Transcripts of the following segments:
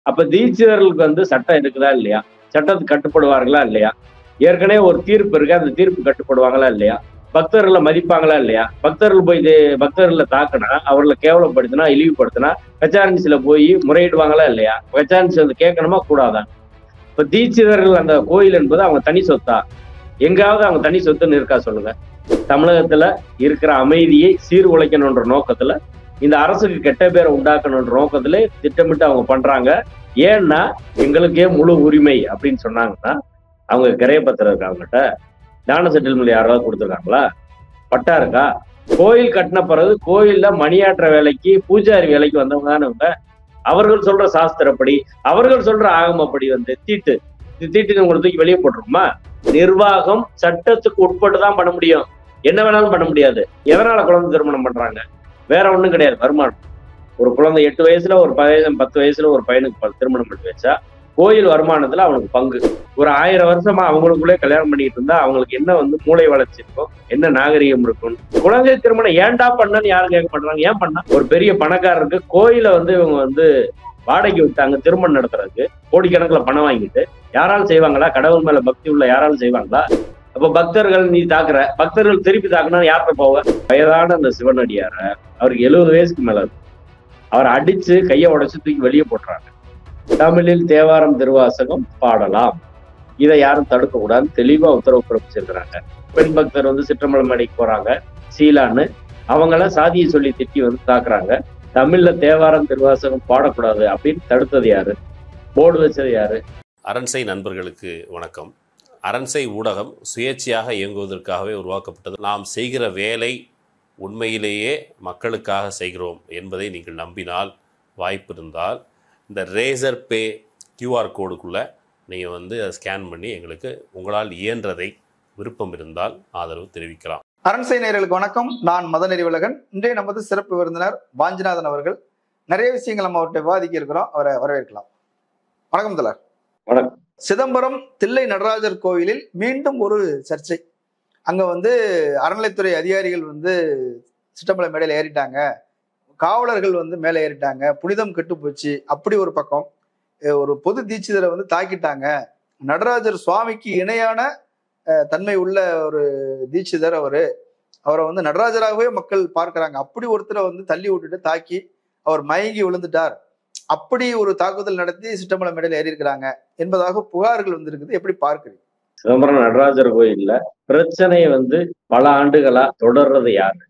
அப்ப தீட்சிதர்களுக்கு வந்து சட்டம் இருக்குதா இல்லையா சட்டத்துக்கு கட்டுப்படுவார்களா இல்லையா ஏற்கனவே ஒரு தீர்ப்பு இருக்கு அந்த தீர்ப்பு கட்டுப்படுவாங்களா இல்லையா பக்தர்களை மதிப்பாங்களா இல்லையா பக்தர்கள் போய் இது பக்தர்களை தாக்குனா அவர்களை கேவலப்படுத்தினா இழிவுபடுத்தினா கச்சாரன்சில போய் முறையிடுவாங்களா இல்லையா கச்சாரன்சி வந்து கேட்கணுமா கூடாதா இப்ப தீட்சிதர்கள் அந்த கோயில் என்பது அவங்க தனி சொத்தா எங்காவது அவங்க தனி சொத்துன்னு இருக்கா சொல்லுங்க தமிழகத்துல இருக்கிற அமைதியை சீர்குலைக்கணுன்ற நோக்கத்துல இந்த அரசுக்கு கெட்ட பேரை உண்டாக்கணுன்ற நோக்கத்துல திட்டமிட்டு அவங்க பண்றாங்க ஏன்னா எங்களுக்கே முழு உரிமை அப்படின்னு சொன்னாங்கன்னா அவங்க கிரைய பத்திரம் இருக்கா அவங்ககிட்ட தான செட்டில்மெண்ட் யாராவது கொடுத்துருக்காங்களா பட்டா இருக்கா கோயில் கட்டின பிறகு கோயில்ல மணியாற்ற வேலைக்கு பூஜாரி வேலைக்கு வந்தவங்க தானே இவங்க அவர்கள் சொல்ற சாஸ்திரப்படி அவர்கள் சொல்ற ஆகமப்படி வந்து தீட்டு இந்த தீட்டு உங்களை தூக்கி வெளியே போட்டுருமா நிர்வாகம் சட்டத்துக்கு உட்பட்டு தான் பண்ண முடியும் என்ன வேணாலும் பண்ண முடியாது எதனால குழந்தை திருமணம் பண்றாங்க வேற ஒண்ணும் கிடையாது வருமானம் ஒரு குழந்தை எட்டு வயசுல ஒரு பதினஞ்சு பத்து வயசுல ஒரு பையனுக்கு ப- திருமணம் பண்ணி வச்சா கோயில் வருமானத்துல அவனுக்கு பங்கு ஒரு ஆயிரம் வருஷமா அவங்களுக்குள்ளே கல்யாணம் பண்ணிட்டு இருந்தா அவங்களுக்கு என்ன வந்து மூளை வளர்ச்சி இருக்கும் என்ன நாகரிகம் இருக்கும் குழந்தை திருமணம் ஏன்டா பண்ணன்னு யாரும் கேட்க மாட்டாங்க ஏன் பண்ணா ஒரு பெரிய பணக்காரருக்கு கோயில வந்து இவங்க வந்து வாடகைக்கு விட்டாங்க திருமணம் நடத்துறதுக்கு கோடிக்கணக்கில் பணம் வாங்கிட்டு யாராலும் செய்வாங்களா கடவுள் மேல பக்தி உள்ள யாராலும் செய்வாங்களா அப்ப பக்தர்கள் நீ தாக்குற பக்தர்கள் திருப்பி தாக்குனா யார்கிட்ட போவ வயதான அந்த சிவனடியார அவருக்கு எழுபது வயசுக்கு மேல இருக்கு அவரை அடிச்சு கையை உடைச்சு தூக்கி வெளியே போட்டுறாங்க தமிழில் தேவாரம் திருவாசகம் பாடலாம் இதை யாரும் தடுக்க கூடாதுன்னு தெளிவா உத்தரவு பிறப்பிச்சிருக்கிறாங்க பெண் பக்தர் வந்து சிற்றம்பலம் மலைக்கு போறாங்க சீலான்னு அவங்கள சாதியை சொல்லி திட்டி வந்து தாக்குறாங்க தமிழ்ல தேவாரம் திருவாசகம் பாடக்கூடாது அப்படின்னு தடுத்தது யாரு போர்டு வச்சது யாரு அரண்சை நண்பர்களுக்கு வணக்கம் அரண்சை ஊடகம் சுயேட்சையாக இயங்குவதற்காகவே உருவாக்கப்பட்டது நாம் செய்கிற வேலை உண்மையிலேயே மக்களுக்காக செய்கிறோம் என்பதை நீங்கள் நம்பினால் வாய்ப்பு இருந்தால் இந்த ரேசர் பே கியூஆர் கோடுக்குள்ளே நீங்கள் வந்து அதை ஸ்கேன் பண்ணி எங்களுக்கு உங்களால் இயன்றதை விருப்பம் இருந்தால் ஆதரவு தெரிவிக்கலாம் அரண்சை நேயர்களுக்கு வணக்கம் நான் மதன் அறிவழகன் இன்றைய நமது சிறப்பு விருந்தினர் வாஞ்சிநாதன் அவர்கள் நிறைய விஷயங்கள் நம்ம அவர்கிட்ட விவாதிக்க இருக்கிறோம் அவரை வரவேற்கலாம் வணக்கம் தலர் வணக்கம். சிதம்பரம் தில்லை நடராஜர் கோவிலில் மீண்டும் ஒரு சர்ச்சை அங்க வந்து அறநிலைத்துறை அதிகாரிகள் வந்து சிட்டம்பல மேடையில் ஏறிட்டாங்க காவலர்கள் வந்து மேலே ஏறிட்டாங்க புனிதம் கெட்டு போச்சு அப்படி ஒரு பக்கம் அஹ் ஒரு பொது தீட்சிதரை வந்து தாக்கிட்டாங்க நடராஜர் சுவாமிக்கு இணையான அஹ், தன்மை உள்ள ஒரு தீட்சிதர் அவரு அவரை வந்து நடராஜராகவே மக்கள் பார்க்கறாங்க அப்படி ஒருத்தரை வந்து தள்ளி விட்டுட்டு தாக்கி அவர் மயங்கி விழுந்துட்டார் அப்படி ஒரு தாக்குதல் நடத்தி சிட்டம்பலம் மேடையில் ஏறி இருக்கிறாங்க என்பதாக புகார்கள் வந்திருக்குது எப்படி பார்க்கிறீங்க சிதம்பரம் நடராஜர் கோயில்ல பிரச்சனை வந்து பல ஆண்டுகளா தொடர்றது யாரு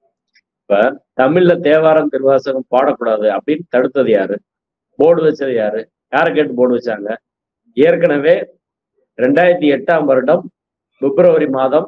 இப்ப தமிழ்ல தேவாரம் திருவாசகம் பாடக்கூடாது அப்படின்னு தடுத்தது யாரு போர்டு வச்சது யாரு யாரை கேட்டு போர்டு வச்சாங்க ஏற்கனவே ரெண்டாயிரத்தி எட்டாம் வருடம் பிப்ரவரி மாதம்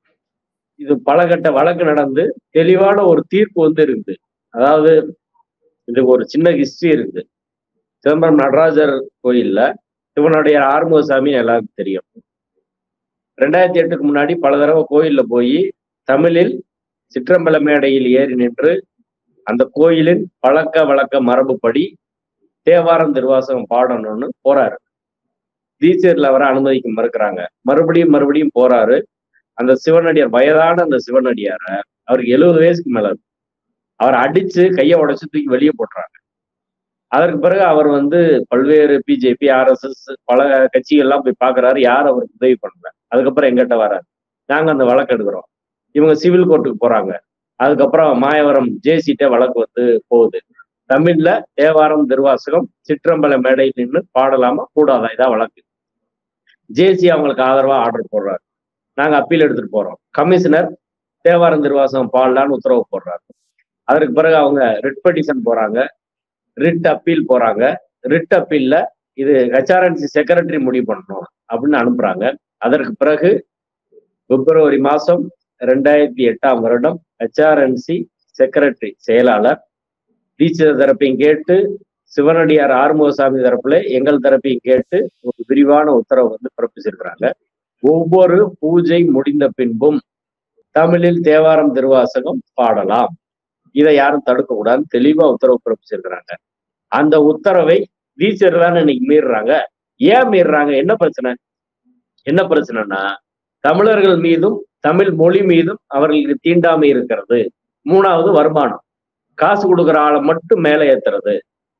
இது பலகட்ட வழக்கு நடந்து தெளிவான ஒரு தீர்ப்பு வந்து இருக்குது அதாவது இதுக்கு ஒரு சின்ன ஹிஸ்டரி இருக்கு சிதம்பரம் நடராஜர் கோயில்ல சிவனுடைய ஆறுமுகசாமி எல்லாருக்கும் தெரியும் ரெண்டாயிரத்தி எட்டுக்கு முன்னாடி பல தடவை கோயில்ல போய் தமிழில் சிற்றம்பல மேடையில் ஏறி நின்று அந்த கோயிலின் பழக்க வழக்க மரபுப்படி தேவாரம் திருவாசகம் பாடணும்னு போறாரு தீட்சையர்ல அவரை அனுமதிக்க மறுக்கிறாங்க மறுபடியும் மறுபடியும் போறாரு அந்த சிவனடியார் வயதான அந்த சிவனடியார அவருக்கு எழுபது வயசுக்கு மேல இருக்கு அவரை அடிச்சு கையை உடைச்சு தூக்கி வெளியே போட்டுறாங்க அதற்கு பிறகு அவர் வந்து பல்வேறு பிஜேபி ஆர்எஸ்எஸ் பல கட்சிகள்லாம் போய் பார்க்கறாரு யார் அவருக்கு உதவி பண்ணல அதுக்கப்புறம் எங்கிட்ட வராரு நாங்க அந்த வழக்கு எடுக்கிறோம் இவங்க சிவில் கோர்ட்டுக்கு போறாங்க அதுக்கப்புறம் மாயவரம் ஜேசிட்ட வழக்கு வந்து போகுது தமிழ்ல தேவாரம் திருவாசகம் சிற்றம்பல மேடையில் நின்று பாடலாமா கூடாதா இதான் வழக்கு ஜேசி அவங்களுக்கு ஆதரவா ஆர்டர் போடுறாரு நாங்க அப்பீல் எடுத்துட்டு போறோம் கமிஷனர் தேவாரம் திருவாசகம் பாடலான்னு உத்தரவு போடுறாரு அதற்கு பிறகு அவங்க ரிட் பெட்டிஷன் போறாங்க ரிட் அப்பீல் போறாங்க ரிட் அப்பீல்ல இது ஹெச்ஆர்என்சி செக்ரட்டரி முடிவு பண்ணணும் அப்படின்னு அனுப்புறாங்க அதற்கு பிறகு பிப்ரவரி மாசம் ரெண்டாயிரத்தி எட்டாம் வருடம் ஹெச்ஆர்என்சி செக்ரட்டரி செயலாளர் டீச்சர் தரப்பையும் கேட்டு சிவனடியார் ஆறுமுகசாமி தரப்புல எங்கள் தரப்பையும் கேட்டு ஒரு விரிவான உத்தரவு வந்து பிறப்பிச்சிருக்கிறாங்க ஒவ்வொரு பூஜை முடிந்த பின்பும் தமிழில் தேவாரம் திருவாசகம் பாடலாம் இதை யாரும் தடுக்க கூடாதுன்னு தெளிவா உத்தரவு பிறப்பிச்சிருக்கிறாங்க அந்த உத்தரவை டீச்சர் தானே இன்னைக்கு மீறுறாங்க ஏன் மீறுறாங்க என்ன பிரச்சனை என்ன பிரச்சனைனா தமிழர்கள் மீதும் தமிழ் மொழி மீதும் அவர்களுக்கு தீண்டாமை இருக்கிறது மூணாவது வருமானம் காசு கொடுக்குற ஆளை மட்டும் மேலே ஏத்துறது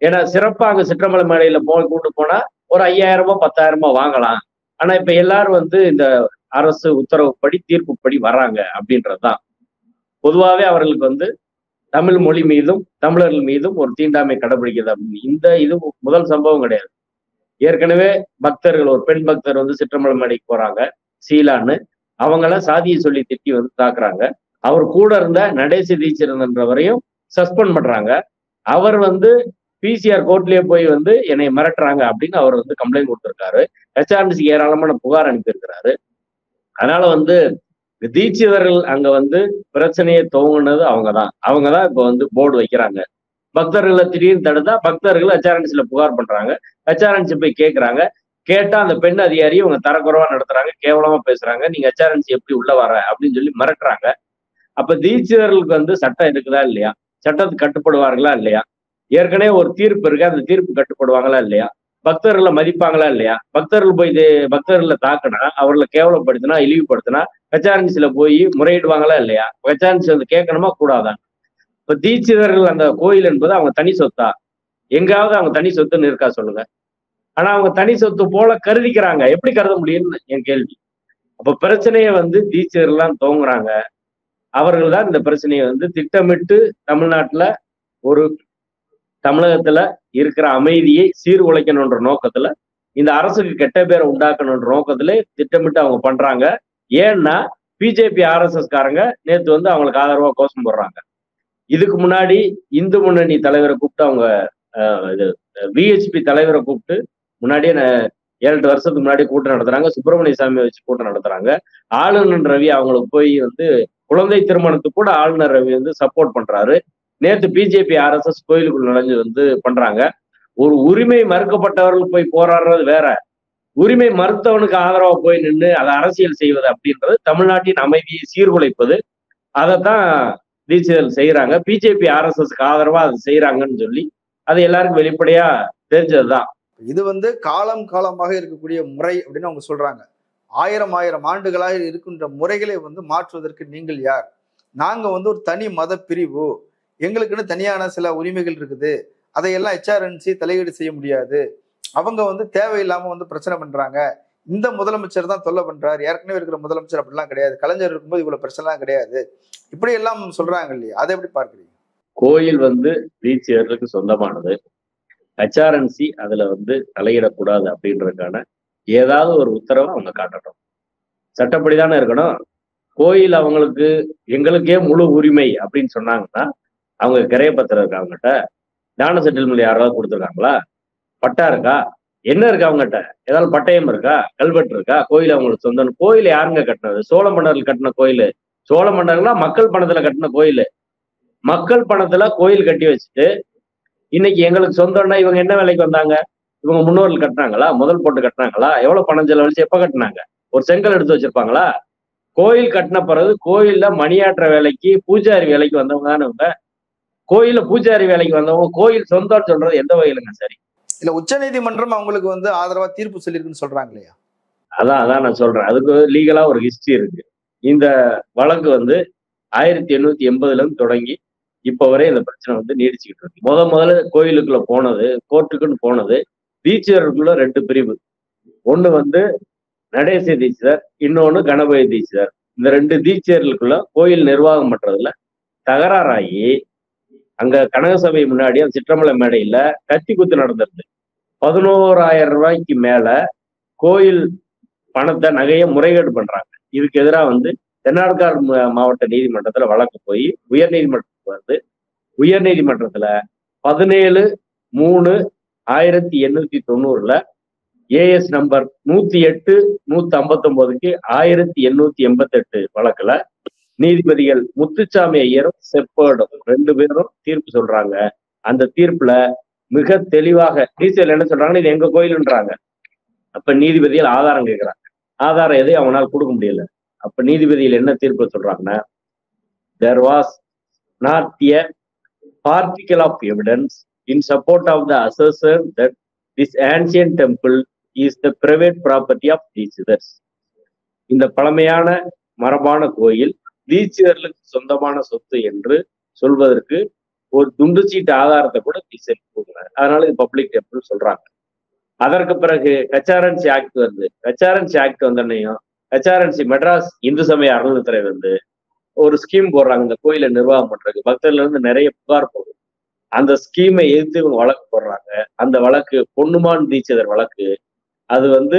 ஏன்னா சிறப்பா அங்க சிற்றம்பல மேடையில போய் கூட்டு போனா ஒரு ஐயாயிரமோ பத்தாயிரமோ வாங்கலாம் ஆனா இப்ப எல்லாரும் வந்து இந்த அரசு உத்தரவுப்படி தீர்ப்புப்படி வர்றாங்க அப்படின்றதுதான் பொதுவாகவே அவர்களுக்கு வந்து தமிழ் மொழி மீதும் தமிழர்கள் மீதும் ஒரு தீண்டாமை கடைபிடிக்கிறது அப்படின்னு இந்த இது முதல் சம்பவம் கிடையாது ஏற்கனவே பக்தர்கள் ஒரு பெண் பக்தர் வந்து சிற்றம்பல மேடைக்கு போறாங்க சீலான்னு அவங்கள சாதியை சொல்லி திட்டி வந்து தாக்குறாங்க அவர் கூட இருந்த நடேசி தீட்சிரன்றவரையும் சஸ்பெண்ட் பண்றாங்க அவர் வந்து பிசிஆர் கோர்ட்லயே போய் வந்து என்னை மிரட்டுறாங்க அப்படின்னு அவர் வந்து கம்ப்ளைண்ட் கொடுத்திருக்காரு ஹெச்ஆர்டிசிக்கு ஏராளமான புகார் அனுப்பியிருக்கிறாரு அதனால வந்து தீட்சிதர்கள் அங்க வந்து பிரச்சனையை துவங்கினது அவங்கதான் அவங்கதான் இப்ப வந்து போர்டு வைக்கிறாங்க பக்தர்களை திடீர்னு தடுத்தா பக்தர்கள் ஹெச்ஆர்என்சில புகார் பண்றாங்க ஹெச்ஆர்என்சி போய் கேட்கறாங்க கேட்டா அந்த பெண் அதிகாரி இவங்க தரக்குறைவா நடத்துறாங்க கேவலமா பேசுறாங்க நீங்க ஹெச்ஆர்என்சி எப்படி உள்ள வர அப்படின்னு சொல்லி மிரட்டுறாங்க அப்ப தீட்சிதர்களுக்கு வந்து சட்டம் இருக்குதா இல்லையா சட்டத்துக்கு கட்டுப்படுவார்களா இல்லையா ஏற்கனவே ஒரு தீர்ப்பு இருக்கு அந்த தீர்ப்பு கட்டுப்படுவாங்களா இல்லையா பக்தர்களை மதிப்பாங்களா இல்லையா பக்தர்கள் போய் இது பக்தர்களை தாக்குனா அவர்களை கேவலப்படுத்தினா இழிவுபடுத்தினா ஹெச்ஆர்என்சில போய் முறையிடுவாங்களா இல்லையா ஹெச்ஆர்என்சி வந்து கேட்கணுமா கூடாதா இப்ப தீட்சிதர்கள் அந்த கோயில் என்பது அவங்க தனி சொத்தா எங்காவது அவங்க தனி சொத்துன்னு இருக்கா சொல்லுங்க ஆனா அவங்க தனி சொத்து போல கருதிக்கிறாங்க எப்படி கருத முடியும்னு என் கேள்வி அப்ப பிரச்சனையை வந்து தீட்சிதர்லாம் தோங்குறாங்க அவர்கள் தான் இந்த பிரச்சனையை வந்து திட்டமிட்டு தமிழ்நாட்டுல ஒரு தமிழகத்துல இருக்கிற அமைதியை சீர்குலைக்கணுன்ற நோக்கத்துல இந்த அரசுக்கு கெட்ட பேரை உண்டாக்கணுன்ற நோக்கத்துல திட்டமிட்டு அவங்க பண்றாங்க ஏன்னா பிஜேபி ஆர்எஸ்எஸ் காரங்க நேத்து வந்து அவங்களுக்கு ஆதரவா கோஷம் போடுறாங்க இதுக்கு முன்னாடி இந்து முன்னணி தலைவரை கூப்பிட்டு அவங்க அஹ், இது விஹெச்பி தலைவரை கூப்பிட்டு முன்னாடியே ந- ஏழு எட்டு வருஷத்துக்கு முன்னாடி கூட்டம் நடத்துறாங்க சுப்பிரமணிய சாமியை வச்சு கூட்டம் நடத்துறாங்க ஆளுநர் ரவி அவங்களுக்கு போய் வந்து குழந்தை திருமணத்துக்கு கூட ஆளுநர் ரவி வந்து சப்போர்ட் பண்றாரு நேத்து பிஜேபி ஆர்எஸ்எஸ் கோயிலுக்குள் நுழைஞ்சு வந்து பண்றாங்க ஒரு உரிமை மறுக்கப்பட்டவர்கள் போய் போராடுறது வேற உரிமை மறுத்தவனுக்கு ஆதரவா போய் நின்று அதை அரசியல் செய்வது அப்படின்றது தமிழ்நாட்டின் அமைதியை சீர்குலைப்பது அதைத்தான் தீட்சிதல் செய்யறாங்க பிஜேபி ஆர்எஸ்எஸ்க்கு ஆதரவா அதை செய்யறாங்கன்னு சொல்லி அது எல்லாருக்கும் வெளிப்படையா தெரிஞ்சதுதான் இது வந்து காலம் காலமாக இருக்கக்கூடிய முறை அப்படின்னு அவங்க சொல்றாங்க ஆயிரம் ஆயிரம் ஆண்டுகளாக இருக்கின்ற முறைகளை வந்து மாற்றுவதற்கு நீங்கள் யார் நாங்க வந்து ஒரு தனி மத பிரிவு எங்களுக்குன்னு தனியான சில உரிமைகள் இருக்குது அதையெல்லாம் ஹெச்ஆர்என்சி தலையீடு செய்ய முடியாது அவங்க வந்து தேவையில்லாம வந்து பிரச்சனை பண்றாங்க இந்த முதலமைச்சர் தான் தொல்லை பண்றாரு ஏற்கனவே இருக்கிற முதலமைச்சர் அப்படிலாம் கிடையாது கலைஞர் இருக்கும்போது இவ்வளவு பிரச்சனைலாம் கிடையாது இப்படி எல்லாம் சொல்றாங்க இல்லையா அதை எப்படி பார்க்குறீங்க கோயில் வந்து தீட்சிதர்களுக்கு சொந்தமானது ஹெச்ஆர்என்சி அதுல வந்து தலையிடக்கூடாது அப்படின்றதுக்கான ஏதாவது ஒரு உத்தரவை அவங்க காட்டட்டும் சட்டப்படி தானே இருக்கணும் கோயில் அவங்களுக்கு எங்களுக்கே முழு உரிமை அப்படின்னு சொன்னாங்கன்னா அவங்க கிரைய பத்திரம் இருக்கா அவங்ககிட்ட தான செட்டில்மெண்ட் யாராவது கொடுத்துருக்காங்களா பட்டா இருக்கா என்ன இருக்கு அவங்ககிட்ட ஏதாவது பட்டயம் இருக்கா கல்வெட்டு இருக்கா கோயில் அவங்களுக்கு சொந்தம் கோயில் யாருங்க கட்டினது சோழ மன்னர்கள் கட்டின கோயில் சோழ மன்னர்கள்லாம் மக்கள் பணத்துல கட்டின கோயில் மக்கள் பணத்துல கோயில் கட்டி வச்சுட்டு இன்னைக்கு எங்களுக்கு சொந்தம்னா இவங்க என்ன வேலைக்கு வந்தாங்க இவங்க முன்னோர்கள் கட்டினாங்களா முதல் போட்டு கட்டினாங்களா எவ்வளவு பணம் செலவழிச்சு எப்ப கட்டினாங்க ஒரு செங்கல் எடுத்து வச்சிருப்பாங்களா கோயில் கட்டின பிறகு கோயில்ல மணியாற்ற வேலைக்கு பூஜாரி வேலைக்கு வந்தவங்க தானே இவங்க கோயில்ல பூஜாரி வேலைக்கு வந்தவங்க கோயில் சொந்தம்னு சொல்றது எந்த வகையிலுங்க சரி இல்ல உச்சநீதிமன்றம் அவங்களுக்கு வந்து ஆதரவா தீர்ப்பு சொல்லியிருக்குன்னு சொல்றாங்க இல்லையா அதான் அதான் நான் சொல்றேன் அதுக்கு லீகலா ஒரு ஹிஸ்டரி இருக்கு இந்த வழக்கு வந்து ஆயிரத்தி எண்ணூத்தி எண்பதுல இருந்து தொடங்கி இப்ப வரை இந்த பிரச்சனை வந்து நீடிச்சுக்கிட்டு இருக்கு முத முதல்ல கோயிலுக்குள்ள போனது கோர்ட்டுக்குன்னு போனது தீட்சிதருக்குள்ள ரெண்டு பிரிவு ஒண்ணு வந்து நடேச தீட்சிதர் இன்னொன்னு கணபதி தீட்சிதர் இந்த ரெண்டு தீட்சிதர்களுக்குள்ள கோயில் நிர்வாகம் பண்றதுல தகராறாகி அங்க கனகசபை முன்னாடி அந்த சிற்றம்பல மேடையில கத்தி குத்து நடந்திருக்கு பதினோராயிரம் ரூபாய்க்கு மேல கோயில் பணத்தை நகையை முறைகேடு பண்றாங்க இதுக்கு எதிராக வந்து தென்னாடுகாடு மா- மாவட்ட நீதிமன்றத்துல வழக்கு போய் உயர் நீதிமன்றத்துக்கு வந்து உயர் நீதிமன்றத்துல பதினேழு மூணு ஆயிரத்தி எண்ணூத்தி தொண்ணூறுல ஏஎஸ் நம்பர் நூத்தி எட்டு நூத்தி ஐம்பத்தொன்பதுக்கு ஆயிரத்தி எண்ணூத்தி எண்பத்தெட்டு வழக்குல நீதிபதிகள் முத்துச்சாமி ஐயரும் செப்பேடும் ரெண்டு பேரும் தீர்ப்பு சொல்றாங்க அந்த தீர்ப்புல மிக தெளிவாக டீச்சர் என்ன சொல்றாங்கன்னா இது எங்க கோயிலுன்றாங்க அப்ப நீதிபதிகள் ஆதாரம் கேட்கிறாங்க ஆதாரம் எதையும் அவனால் கொடுக்க முடியல அப்ப நீதிபதிகள் என்ன தீர்ப்பு சொல்றாங்கன்னா there was not a particle of evidence in support of the assertion that this ancient temple is the private property of Dikshitars இந்த பழமையான மரபான கோயில் தீட்சிதர்களுக்கு சொந்தமான சொத்து என்று சொல்வதற்கு ஒரு துண்டு சீட்டு ஆதாரத்தை கூட டீசல் கொடுக்குறாரு அதனால இது பப்ளிக் டெம்பிள் சொல்றாங்க அதற்கு பிறகு கச்சாரன்சி ஆக்ட் வருது கச்சாரன்சி ஆக்ட் வந்தனையும் கச்சாரன்சி மெட்ராஸ் இந்து சமய அறநிலைத்துறை வந்து ஒரு ஸ்கீம் போடுறாங்க இந்த கோயிலை நிர்வாகம் பண்றதுக்கு பக்தர்ல இருந்து நிறைய புகார் போகுது அந்த ஸ்கீமை எதிர்த்து இவங்க வழக்கு போடுறாங்க அந்த வழக்கு பொன்னுமான் தீட்சிதர் வழக்கு அது வந்து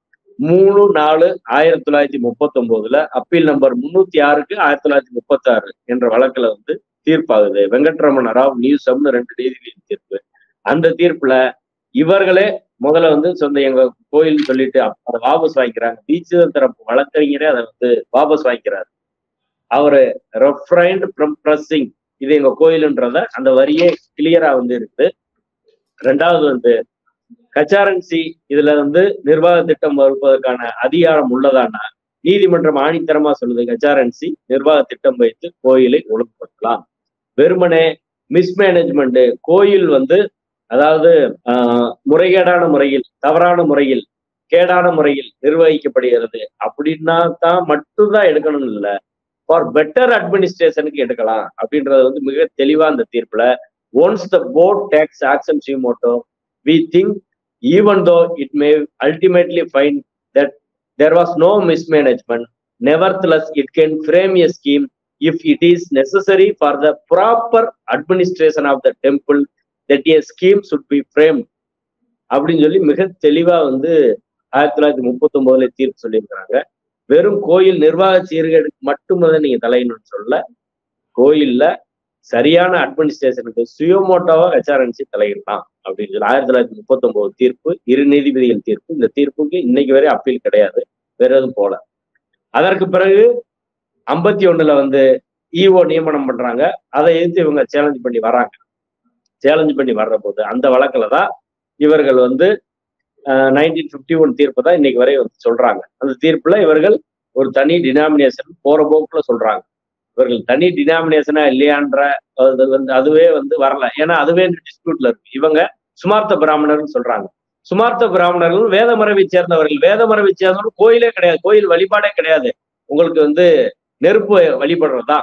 மூணு நாலு ஆயிரத்தி தொள்ளாயிரத்தி முப்பத்தி ஒன்பதுல அப்பீல் நம்பர் முன்னூத்தி ஆறுக்கு ஆயிரத்தி தொள்ளாயிரத்தி முப்பத்தி ஆறு என்ற வழக்குல வந்து தீர்ப்பாகுது வெங்கட்ரமண ராவ் நியூசம்னு ரெண்டு நீதிபதியின் தீர்ப்பு அந்த தீர்ப்புல இவர்களே முதல்ல வந்து சொந்த எங்க கோயில் சொல்லிட்டு அதை வாபஸ் வாங்கிக்கிறாங்க தீட்சிதர் தரப்பு வழக்கறிஞரே அதை வந்து வாபஸ் வாங்கிக்கிறாரு அவரு ரெஃப்ரைண்ட் ஃப்ரம் ப்ரஸிங் இது எங்க கோயிலுன்றத அந்த வரியே கிளியரா வந்து இருக்குது ரெண்டாவது வந்து கச்சாரன்சி இதுல வந்து நிர்வாக திட்டம் வகுப்பதற்கான அதிகாரம் உள்ளதானா நீதிமன்றம் ஆணித்தரமா சொல்லுது கச்சாரன்சி நிர்வாக திட்டம் வைத்து கோயிலை ஒழுங்குபடுத்தலாம் வெறுமனே மிஸ்மேனேஜ்மெண்ட் கோயில் வந்து அதாவது ஆஹ், முறைகேடான முறையில் தவறான முறையில் கேடான முறையில் நிர்வகிக்கப்படுகிறது அப்படின்னா தான் மட்டும்தான் எடுக்கணும் இல்ல ஃபார் பெட்டர் அட்மினிஸ்ட்ரேஷனுக்கு எடுக்கலாம் அப்படின்றது வந்து மிக தெளிவா அந்த தீர்ப்புல once the board takes action suo motu we think even though it may ultimately find that there was no mismanagement nevertheless it can frame a scheme if it is necessary for the proper administration of the temple that a scheme should be framed அப்படின்னு சொல்லி மிக தெளிவா வந்து ஆயிரத்தி தொள்ளாயிரத்தி முப்பத்தி ஒன்பதுல தீர்ப்பு சொல்லியிருக்கிறாங்க வெறும் கோயில் நிர்வாக சீர்கேடுக்கு மட்டும்தான் நீங்க தலையணும்னு சொல்ல கோயில்ல சரியான அட்மினிஸ்ட்ரேஷனுக்கு சுயமோட்டோவா ஹெச்ஆர்என்சி தலையிடலாம் அப்படின்னு சொல்லி ஆயிரத்தி தொள்ளாயிரத்தி முப்பத்தி ஒன்பது தீர்ப்பு இரு நீதிபதிகள் தீர்ப்பு இந்த தீர்ப்புக்கு இன்னைக்கு வரை அப்பீல் கிடையாது வேற எதுவும் போல அதற்கு பிறகு ஐம்பத்தி ஒண்ணுல வந்து இஓ நியமனம் பண்றாங்க அதை எதிர்த்து இவங்க சேலஞ்ச் பண்ணி வராங்க சேலஞ்ச் பண்ணி வர்ற போது அந்த வழக்குல தான் இவர்கள் வந்து நைன்டீன் ஃபிஃப்டி ஒன் தீர்ப்பு தான் இன்னைக்கு வரை வந்து சொல்றாங்க அந்த தீர்ப்புல இவர்கள் ஒரு தனி டினாமினேஷன் போற போக்குல சொல்றாங்க இவர்கள் தனி டினாமினேஷனா இல்லையான்ற அது வந்து அதுவே வந்து வரல ஏன்னா அதுவே டிஸ்பியூட்ல இருக்கு இவங்க சுமார்த்த பிராமணர்னு சொல்றாங்க சுமார்த்த பிராமணர்கள் வேத மரபை சேர்ந்தவர்கள் வேத மரபை சேர்ந்தவர்கள் கோயிலே கிடையாது கோயில் வழிபாடே கிடையாது உங்களுக்கு வந்து நெருப்பு வழிபடுறதா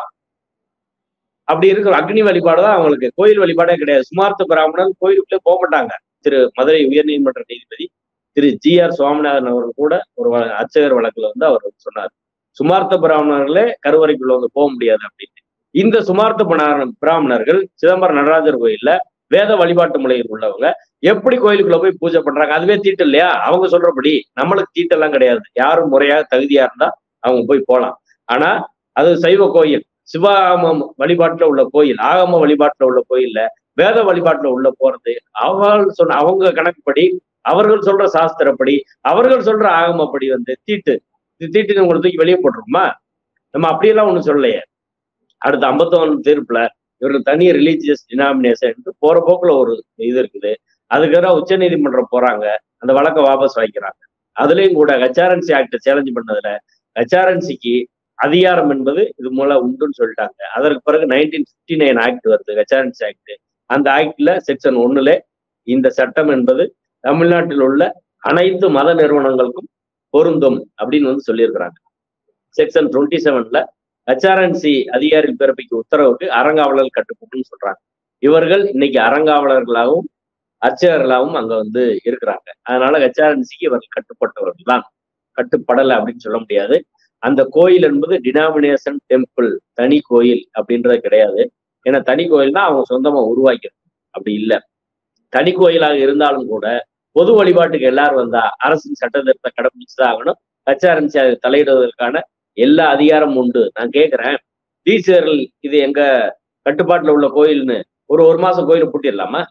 அப்படி இருக்கிற அக்னி வழிபாடு தான் அவங்களுக்கு கோயில் வழிபாடே கிடையாது சுமார்த்த பிராமணர் கோயிலுக்குள்ளே போக மாட்டாங்க திரு மதுரை உயர்நீதிமன்ற நீதிபதி திரு ஜி ஆர் சுவாமிநாதன் அவர்கள் கூட ஒரு வ- அர்ச்சகர் வழக்குல வந்து அவர் வந்து சொன்னார் சுமார்த்த பிராமணர்களே கருவறைக்குள்ள வந்து போக முடியாது அப்படின்னு இந்த சுமார்த்த பிராமண- பிராமணர்கள் சிதம்பரம் நடராஜர் கோயில்ல வேத வழிபாட்டு முறையில் உள்ளவங்க எப்படி கோயிலுக்குள்ள போய் பூஜை பண்றாங்க அதுவே தீட்டு இல்லையா அவங்க சொல்றபடி நம்மளுக்கு தீட்டெல்லாம் கிடையாது யாரும் முறையாக தகுதியா இருந்தா அவங்க போய் போகலாம் ஆனா அது சைவ கோயில் சிவாகமம் வழிபாட்டுல உள்ள கோயில் ஆகம வழிபாட்டுல உள்ள கோயில்ல வேத வழிபாட்டுல உள்ள போறது அவள் சொன்ன அவங்க கணக்குப்படி அவர்கள் சொல்ற சாஸ்திரப்படி அவர்கள் சொல்ற ஆகமப்படி வந்து தீட்டு இது தீட்டு உங்களை தூக்கி வெளியே போட்டுருமா நம்ம அப்படியெல்லாம் ஒண்ணும் சொல்லலையே அடுத்த ஐம்பத்தொன்னு தீர்ப்புல இவருக்கு தனி ரிலீஜியஸ் டினாமினேஷன் போற போக்குல ஒரு இது இருக்குது அதுக்காக உச்ச நீதிமன்றம் போறாங்க அந்த வழக்கை வாபஸ் வாங்கிக்கிறாங்க அதுலயும் கூட ஹெச்ஆர்என்சி ஆக்ட சேலஞ்ச் பண்ணதுல ஹெச்ஆர்என்சிக்கு அதிகாரம் என்பது இது மூலம் உண்டுன்னு சொல்லிட்டாங்க அதற்கு பிறகு நைன்டீன் பிப்டி நைன் ஆக்ட் வருது ஹெச்ஆர்என்சி ஆக்ட் அந்த ஆக்ட்ல செக்ஷன் ஒண்ணுல இந்த சட்டம் என்பது தமிழ்நாட்டில் உள்ள அனைத்து மத நிறுவனங்களுக்கும் பொருந்தும் அப்படின்னு வந்து சொல்லியிருக்கிறாங்க செக்ஷன் டுவெண்ட்டி செவன்ல ஹெச்ஆர்என்சி அதிகாரி பிறப்பிக்கும் உத்தரவுக்கு அறங்காவலர் கட்டுப்பட்டுன்னு சொல்றாங்க இவர்கள் இன்னைக்கு அறங்காவலர்களாகவும் அர்ச்சகர்களாகவும் அங்க வந்து இருக்கிறாங்க அதனால ஹெச்ஆர்என்சிக்கு இவர்கள் கட்டுப்பட்டவர்கள் தான் கட்டுப்படலை அப்படின்னு சொல்ல முடியாது அந்த கோயில் என்பது டினாமினேஷன் டெம்பிள் தனி கோயில் அப்படின்றது கிடையாது ஏன்னா தனி கோயில் தான் அவங்க சொந்தமா உருவாக்கிறது அப்படி இல்லை தனி கோயிலாக இருந்தாலும் கூட பொது வழிபாட்டுக்கு எல்லாரும் வந்தா அரசின் சட்ட திருத்தத்தை கடைபிடிச்சுதான் ஆகணும் ஹெச்ஆர்என்சி அதை தலையிடுவதற்கான எல்லா அதிகாரமும் உண்டு நான் கேட்கிறேன் டீச்சர்கள் இது எங்க கட்டுப்பாட்டுல உள்ள கோயில்னு ஒரு ஒரு மாசம் கோயிலை பூட்டிடலாமா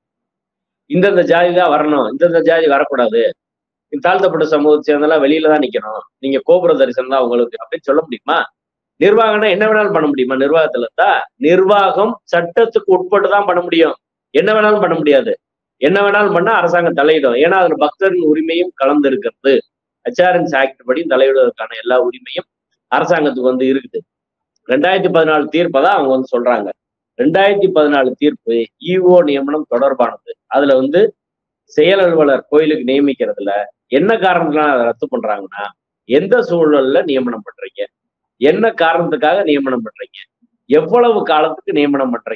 இந்தந்த ஜாதி தான் வரணும் இந்தந்த ஜாதி வரக்கூடாது இந்த தாழ்த்தப்பட்ட சமூகத்தை சேர்ந்தெல்லாம் வெளியில தான் நிக்கணும் நீங்க கோபுர தரிசனம் தான் உங்களுக்கு அப்படின்னு சொல்ல முடியுமா நிர்வாகம்னா என்ன வேணாலும் பண்ண முடியுமா நிர்வாகத்துல இருந்தா நிர்வாகம் சட்டத்துக்கு உட்பட்டு தான் பண்ண முடியும் என்ன வேணாலும் பண்ண முடியாது என்ன வேணாலும் பண்ணா அரசாங்கம் தலையிடும் ஏன்னா அதுல பக்தரின் உரிமையும் கலந்து இருக்கிறது ஹெச்ஆர்என்ஸ் ஆக்ட் படி தலையிடுவதற்கான எல்லா உரிமையும் அரசாங்கத்துக்கு வந்து இருக்குது ரெண்டாயிரத்தி பதினாலு தீர்ப்பை தான் அவங்க வந்து சொல்றாங்க ரெண்டாயிரத்தி பதினாலு தீர்ப்பு இஓ நியமனம் தொடர்பானது அதுல வந்து செயல் அலுவலர் கோயிலுக்கு நியமிக்கிறதுல என்ன காரணத்தினால அதை ரத்து பண்றாங்கன்னா எந்த சூழல்ல நியமனம் பண்றீங்க என்ன காரணத்துக்காக நியமனம் பண்றீங்க எவ்வளவு காலத்துக்கு நியமனம் பண்றீங்க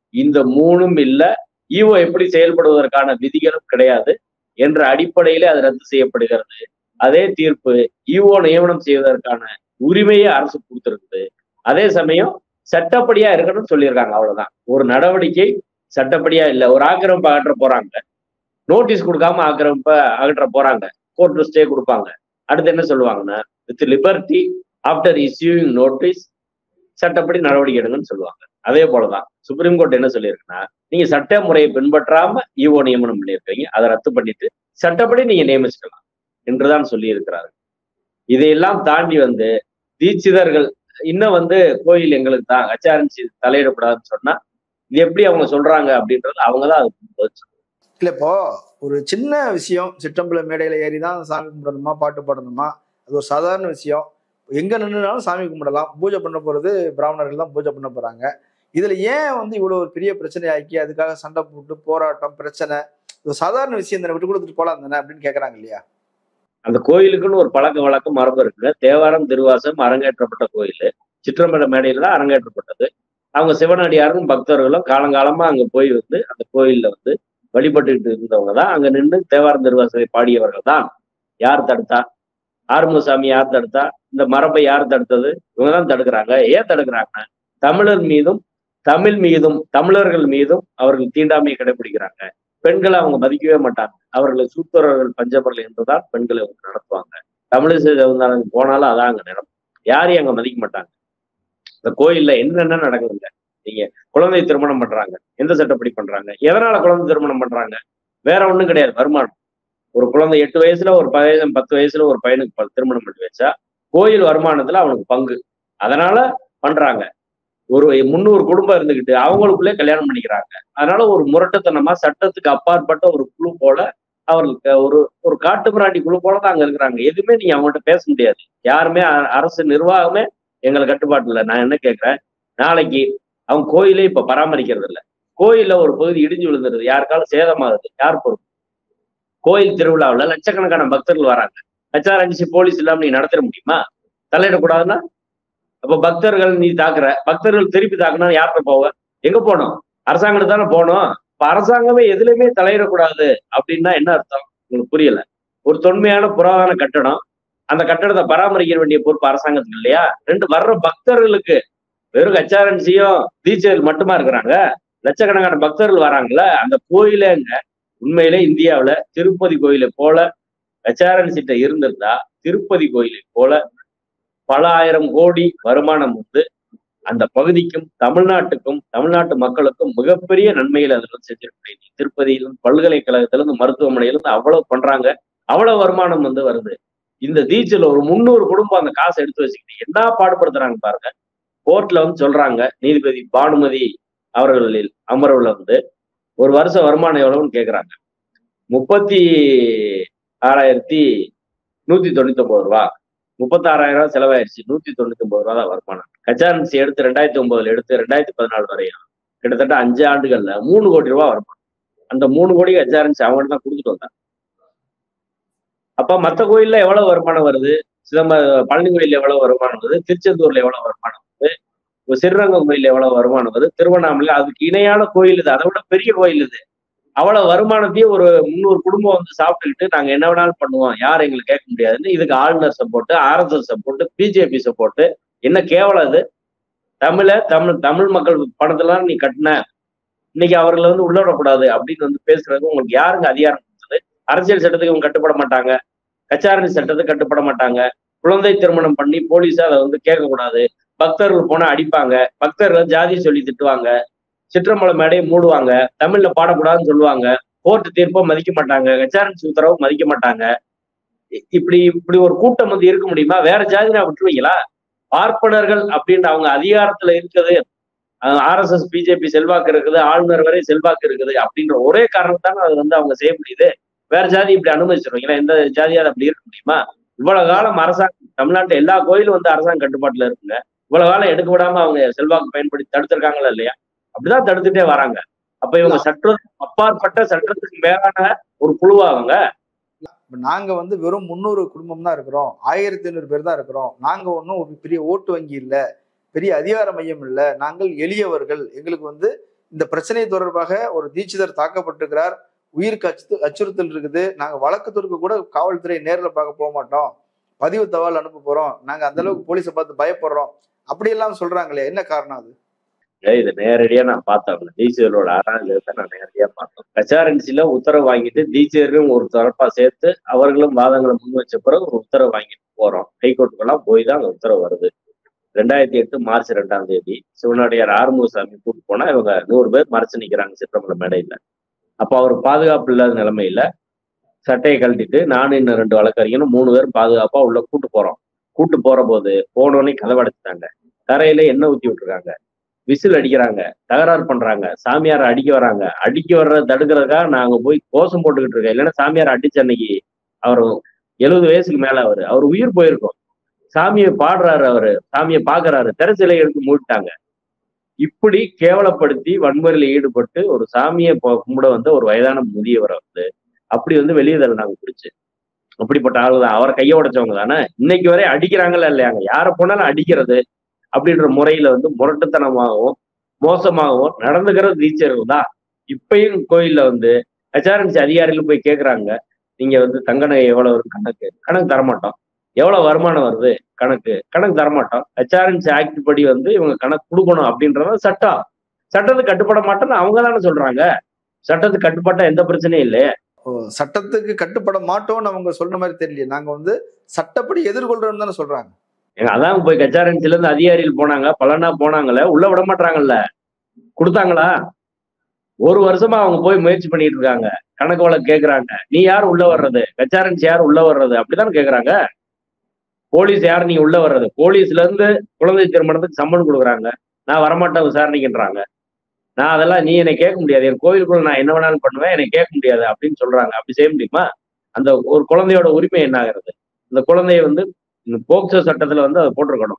இந்த மூணும் இல்ல ஈஓ எப்படி செயல்படுவதற்கான விதிகளும் கிடையாது என்ற அடிப்படையிலே அது ரத்து செய்யப்படுகிறது அதே தீர்ப்பு ஈஓ நியமனம் செய்வதற்கான உரிமையை அரசு கொடுத்திருக்குது அதே சமயம் சட்டப்படியா இருக்கணும்னு சொல்லியிருக்காங்க அவ்வளவுதான் ஒரு நடவடிக்கை சட்டப்படியா இல்ல ஒரு ஆக்கிரமிப்பு அகற்ற போறாங்க நோட்டீஸ் கொடுக்காம ஆக்கிரமிப்ப அகற்ற போறாங்க கோர்ட் ஸ்டே கொடுப்பாங்க அடுத்து என்ன சொல்லுவாங்கன்னா with liberty after issuing notice சட்டப்படி நடவடிக்கை எடுங்கன்னு சொல்லுவாங்க அதே போலதான் சுப்ரீம் கோர்ட் என்ன சொல்லியிருக்குன்னா நீங்க சட்ட முறையை பின்பற்றாம ஈஓ நியமனம் பண்ணியிருக்கீங்க அதை ரத்து பண்ணிட்டு சட்டப்படி நீங்க நியமிச்சுக்கலாம் என்றுதான் சொல்லி இருக்கிறார்கள் இதையெல்லாம் தாண்டி வந்து தீட்சிதர்கள் இன்னும் வந்து கோயில் எங்களுக்கு தான் ஹச்ஆர்என்சி தலையிடக்கூடாதுன்னு சொன்னா இது எப்படி அவங்க சொல்றாங்க அப்படின்றது அவங்க தான் அதுக்கு பதில் சொல்லணும். இல்ல இப்போ ஒரு சின்ன விஷயம் சிற்றம்பல மேடையில ஏறி தான் சாமி கும்பிடணுமா பாட்டு பாடணுமா அது ஒரு சாதாரண விஷயம் எங்க நின்றுனாலும் சாமி கும்பிடலாம் பூஜை பண்ண போறது பிராமணர்கள் தான் பூஜை பண்ண போறாங்க இதுல ஏன் வந்து இவ்வளவு ஒரு பெரிய பிரச்சனை ஆக்கி அதுக்காக சண்டை போட்டு போராட்டம் பிரச்சனை இது ஒரு சாதாரண விஷயம் தானே விட்டு கொடுத்துட்டு போலாம் தானே அப்படின்னு கேக்குறாங்க இல்லையா அந்த கோயிலுக்குன்னு ஒரு பழக்க வழக்கம் மரபு இருக்குங்க தேவாரம் திருவாசம் அரங்கேற்றப்பட்ட கோயில் சிற்றம்பல மேடையில தான் அரங்கேற்றப்பட்டது அவங்க சிவனடியாரும் பக்தர்களும் காலங்காலமா அங்க போய் வந்து அந்த கோயில்ல வந்து வழிபட்டுக்கிட்டு இருந்தவங்க தான் அங்க நின்று தேவாரம் திருவாசத்தை பாடியவர்கள் தான் யார் தடுத்தா ஆறுமுகசாமி யார் தடுத்தா இந்த மரபை யார் தடுத்தது இவங்க தான் தடுக்கிறாங்க ஏன் தடுக்கிறாங்க தமிழர் மீதும் தமிழ் மீதும் தமிழர்கள் மீதும் அவர்கள் தீண்டாமையை கடைபிடிக்கிறாங்க பெண்களை அவங்க மதிக்கவே மாட்டாங்க அவர்களை சூத்திரர்கள் பஞ்சபர்கள் என்றுதான் பெண்களை அவங்க நடத்துவாங்க தமிழிசை சவுந்தரன் போனாலும் அதான் அங்க நடக்கும் யாரையும் அங்க மதிக்க மாட்டாங்க இந்த கோயில்ல என்னென்ன நடக்குதுங்க நீங்க குழந்தை திருமணம் பண்றாங்க எந்த சட்டப்படி பண்றாங்க எதனால குழந்தை திருமணம் பண்றாங்க வேற ஒண்ணும் கிடையாது வருமானம் ஒரு குழந்தை எட்டு வயசுல ஒரு பையன் பத்து வயசுல ஒரு பையனுக்கு ப- திருமணம் பண்ணி வச்சா கோயில் வருமானத்துல அவனுக்கு பங்கு அதனால பண்றாங்க ஒரு முந்நூறு குடும்பம் இருந்துகிட்டு அவங்களுக்குள்ளே கல்யாணம் பண்ணிக்கிறாங்க அதனால ஒரு முரட்டுத்தனமா சட்டத்துக்கு அப்பாற்பட்ட ஒரு குழு போல அவர்களுக்கு ஒரு ஒரு காட்டு மிராண்டி குழு போல தான் அங்க இருக்கிறாங்க எதுவுமே நீங்க அவங்கள்ட்ட பேச முடியாது யாருமே அ- அரசு நிர்வாகமே எங்களை கட்டுப்பாட்டு இல்லை நான் என்ன கேட்கிறேன் நாளைக்கு அவங்க கோயிலே இப்ப பராமரிக்கிறது இல்ல கோயில்ல ஒரு பகுதி இடிஞ்சு விழுந்துருது யாருக்காலும் சேதமாகுது யார் பொறுப்பு கோயில் திருவிழாவுல லட்சக்கணக்கான பக்தர்கள் வராங்க ஹச்ஆர்என்சி போலீஸ் இல்லாம நீ நடத்திட முடியுமா தலையிடக்கூடாதுன்னா அப்ப பக்தர்கள் நீ தாக்குற பக்தர்கள் திருப்பி தாக்குனா யார்கிட்ட போவ எங்க போகணும் அரசாங்கத்துக்கு தானே போகணும் இப்ப அரசாங்கமே எதுலையுமே தலையிடக்கூடாது அப்படின்னா என்ன அர்த்தம் உங்களுக்கு புரியல ஒரு தொன்மையான புராதன கட்டடம் அந்த கட்டடத்தை பராமரிக்க வேண்டிய பொறுப்பு அரசாங்கத்துக்கு இல்லையா ரெண்டு வர்ற பக்தர்களுக்கு வெறும் ஹச்ஆர்என்சியும் தீட்சைகள் மட்டுமா இருக்கிறாங்க லட்சக்கணக்கான பக்தர்கள் வராங்கல்ல அந்த கோயிலேங்க உண்மையிலே இந்தியாவுல திருப்பதி கோயிலை போல ஹச்ஆர்என்சிட்ட இருந்திருந்தா திருப்பதி கோயிலை போல பல ஆயிரம் கோடி வருமானம் வந்து அந்த பகுதிக்கும் தமிழ்நாட்டுக்கும் தமிழ்நாட்டு மக்களுக்கும் மிகப்பெரிய நன்மைகளை அதுல செஞ்சிருக்கேன் திருப்பதியிலும் பல்கலைக்கழகத்திலிருந்து மருத்துவமனையிலிருந்து அவ்வளவு பண்றாங்க அவ்வளவு வருமானம் வந்து வருது இந்த தீட்சில ஒரு முந்நூறு குடும்பம் அந்த காசை எடுத்து வச்சுக்கிட்டு என்ன பாடுபடுத்துறாங்க பாருங்க கோர்ட்ல வந்து சொல்றாங்க நீதிபதி பானுமதி அவர்களில் அமர்வுல வந்து ஒரு வருஷ வருமானம் எவ்வளவுன்னு கேக்குறாங்க முப்பத்தி ஆறாயிரத்தி நூத்தி தொண்ணூத்தி ஒன்பது ரூபா முப்பத்தாறாயிரம் ரூபாய் செலவாயிருச்சு நூத்தி தொண்ணூத்தி ஒன்பது ரூபா தான் வருமானம் கச்சாரன்சி எடுத்து ரெண்டாயிரத்தி ஒன்பதுல எடுத்து ரெண்டாயிரத்தி பதினாலு வரையும் கிட்டத்தட்ட அஞ்சு ஆண்டுகள்ல மூணு கோடி ரூபாய் வருமானம் அந்த மூணு கோடி கச்சாரன்சி அவங்க தான் கொடுத்துட்டு வந்தாங்க அப்ப மத்த கோயில்ல எவ்வளவு வருமானம் வருது சிதம்ப பழனி கோயில்ல எவ்வளவு வருமானம் வருது திருச்செந்தூர்ல எவ்வளவு வருமானம் வருது ஒரு ஸ்ரீரங்கம் கோயில்ல எவ்வளவு வருமானம் வருது திருவண்ணாமலை அதுக்கு இணையான கோயில் இது அதை விட பெரிய கோயில் இது அவ்வளவு வருமானத்தையும் ஒரு முந்நூறு குடும்பம் வந்து சாப்பிட்டுக்கிட்டு நாங்க என்ன வேணாலும் பண்ணுவோம் யாரும் எங்களுக்கு கேட்க முடியாதுன்னு இதுக்கு ஆளுநர் support RSS support BJP support என்ன கேவலம் அது தமிழ தமிழ் தமிழ் மக்கள் பணத்தெல்லாம் நீ கட்டின இன்னைக்கு அவர்களை வந்து உள்ள விடக்கூடாது அப்படின்னு வந்து பேசுறதுக்கு உங்களுக்கு யாருங்க அதிகாரம் கொடுத்தது அரசியல் சட்டத்துக்கு இவங்க கட்டுப்பட மாட்டாங்க கச்சாரணி சட்டத்துக்கு கட்டுப்பட மாட்டாங்க குழந்தை திருமணம் பண்ணி போலீஸ் அதை வந்து கேட்கக்கூடாது பக்தர்கள் போனா அடிப்பாங்க பக்தர்கள் ஜாதி சொல்லி திட்டுவாங்க சிற்றம்பல மேடையை மூடுவாங்க தமிழ்ல பாடக்கூடாதுன்னு சொல்லுவாங்க கோர்ட்டு தீர்ப்பை மதிக்க மாட்டாங்க கச்சாரணி உத்தரவு மதிக்க மாட்டாங்க இ- இப்படி இப்படி ஒரு கூட்டம் வந்து இருக்க முடியுமா வேற ஜாதினா விட்டுருவீங்களா பார்ப்பனர்கள் அப்படின்னு அவங்க அதிகாரத்துல இருக்குது ஆர்எஸ்எஸ் பிஜேபி செல்வாக்கு இருக்குது ஆளுநர் வரை செல்வாக்கு இருக்குது அப்படின்ற ஒரே காரணத்தான அது வந்து அவங்க செய்ய முடியுது வேற ஜாதி இப்படி அனுமதிச்சிருவீங்களா எந்த ஜாதியாவது அப்படி இருக்க முடியுமா இவ்வளவு காலம் அரசாங்கம் தமிழ்நாட்டுல எல்லா கோயிலும் வந்து அரசாங்க கட்டுப்பாட்டுல இருக்குங்க இவ்வளவு காலம் எடுக்க விடாம அவங்க செல்வாக்கு பயன்படுத்தி தடுத்திருக்காங்களா இல்லையா அப்படிதான் தடுத்துட்டே வராங்க அப்ப இவங்க சட்டம் அப்பாற்பட்ட சட்டத்துக்கு மேலான ஒரு குழுவா அவங்க இப்ப நாங்க வந்து வெறும் முந்நூறு குடும்பம் தான் இருக்கிறோம் ஆயிரத்தி ஐநூறு பேர் தான் இருக்கிறோம் நாங்க ஒன்றும் ஒரு பெரிய ஓட்டு வங்கி இல்ல பெரிய அதிகார மையம் இல்ல நாங்கள் எளியவர்கள் எங்களுக்கு வந்து இந்த பிரச்சனை தொடர்பாக ஒரு தீட்சிதர் தாக்கப்பட்டிருக்கிறார் உயிருக்கு அச்சு அச்சுறுத்தல் இருக்குது நாங்க வழக்கு தொடுக்க கூட காவல்துறை நேர்ல பார்க்க போக மாட்டோம் பதிவு தபால் அனுப்ப போறோம் நாங்க அந்த அளவுக்கு போலீஸை பார்த்து பயப்படுறோம் அப்படியெல்லாம் சொல்றாங்களே என்ன காரணம் அது ஏய், இது நேரடியா நான் பார்த்தேன் டிசிஎலோட ஆறாவது நான் நேரடியா பார்த்தோம் கச்சாரன்சில உத்தரவு வாங்கிட்டு டிசிஆரும் ஒரு தரப்பா சேர்த்து அவர்களும் வாதங்களை முன் வச்ச பிறகு ஒரு உத்தரவு வாங்கிட்டு போறோம் ஹைகோர்ட்டுக்கெல்லாம் போய் தான் அந்த உத்தரவு வருது ரெண்டாயிரத்தி எட்டு மார்ச் ரெண்டாம் தேதி சிவனாடியார் ஆறுமுகசாமி கூட்டு போனா இவங்க நூறு பேர் மறைச்சு நிக்கிறாங்க சிற்றம்பல மேடையில அப்ப அவர் பாதுகாப்பு இல்லாத நிலைமையில சட்டையை கழட்டிட்டு நானும் இன்னும் ரெண்டு வழக்கறிஞனும் மூணு பேரும் பாதுகாப்பா உள்ள கூட்டு போறோம் கூட்டு போற போது போனோடனே கதவடைச்சிட்டாங்க தரையில எண்ணெய் ஊத்தி விட்டுருக்காங்க விசில் அடிக்கிறாங்க தகராறு பண்றாங்க சாமியாரை அடிக்க வராங்க அடிக்க வர்றத தடுக்கிறதுக்காக நாங்க போய் கோஷம் போட்டுக்கிட்டு இருக்கோம் இல்லைன்னா சாமியார் அடிச்ச அன்னைக்கு அவர் எழுபது வயசுக்கு மேல அவரு அவர் உயிர் போயிருக்கும் சாமியை பாடுறாரு அவரு சாமியை பாக்குறாரு திரைச்சிலை எடுத்து மூடிட்டாங்க இப்படி கேவலப்படுத்தி வன்முறையில ஈடுபட்டு ஒரு சாமியை போ- கும்பிட வந்த ஒரு வயதான முதியவரை வந்து அப்படி வந்து வெளியே தள்ளினாங்க பிடிச்சு அப்படிப்பட்ட ஆளு தான் அவரை கையை உடைச்சவங்க தானே இன்னைக்கு வரை அடிக்கிறாங்களா இல்லையாங்க யாரை போனாலும் அடிக்கிறது அப்படின்ற முறையில வந்து முரட்டுத்தனமாகவும் மோசமாகவும் நடந்துக்கிற டீச்சர்கள் தான் இப்பயும் கோயில்ல வந்து ஹெச்ஆர்என்சி அதிகாரிகள் போய் கேக்குறாங்க நீங்க வந்து தங்க நகை எவ்வளவு வரும் கணக்கு கணக்கு தரமாட்டோம் எவ்வளவு வருமானம் வருது கணக்கு கணக்கு தரமாட்டோம் ஹெச்ஆர்என்சி ஆக்ட் படி வந்து இவங்க கணக்கு கொடுக்கணும் அப்படின்றத சட்டம் சட்டத்துக்கு கட்டுப்பட மாட்டோம்னு அவங்க தானே சொல்றாங்க சட்டத்துக்கு கட்டுப்பட்டா எந்த பிரச்சனையும் இல்லையே ஓ, சட்டத்துக்கு கட்டுப்பட மாட்டோம்னு அவங்க சொல்ற மாதிரி தெரியல நாங்க வந்து சட்டப்படி எதிர்கொள்றோம்னு தானே சொல்றாங்க ஏங்க, அதான் போய் கச்சாரன்சில இருந்து அதிகாரிகள் போனாங்க பலனா போனாங்கல்ல உள்ள விட மாட்டாங்கல்ல கொடுத்தாங்களா ஒரு வருஷமா அவங்க போய் முயற்சி பண்ணிட்டு இருக்காங்க கணக்கு வழக்கு கேக்குறாங்க நீ யார் உள்ள வர்றது கச்சாரன்சி யார் உள்ள வர்றது அப்படித்தானே கேக்குறாங்க போலீஸ் யார் நீ உள்ள வர்றது போலீஸ்ல இருந்து குழந்தை திருமணத்துக்கு சம்மன் கொடுக்குறாங்க நான் வரமாட்டேன் விசாரணைக்குன்றாங்க நான் அதெல்லாம் நீ என்னை கேட்க முடியாது என் கோயிலுக்குள்ள நான் என்ன வேணாலும் பண்ணுவேன் என்னை கேட்க முடியாது அப்படின்னு சொல்றாங்க அப்படி செய்ய முடியுமா அந்த ஒரு குழந்தையோட உரிமை என்ன ஆகுறது இந்த குழந்தைய வந்து இந்த போக்சோ சட்டத்துல வந்து அதை போட்டிருக்கணும்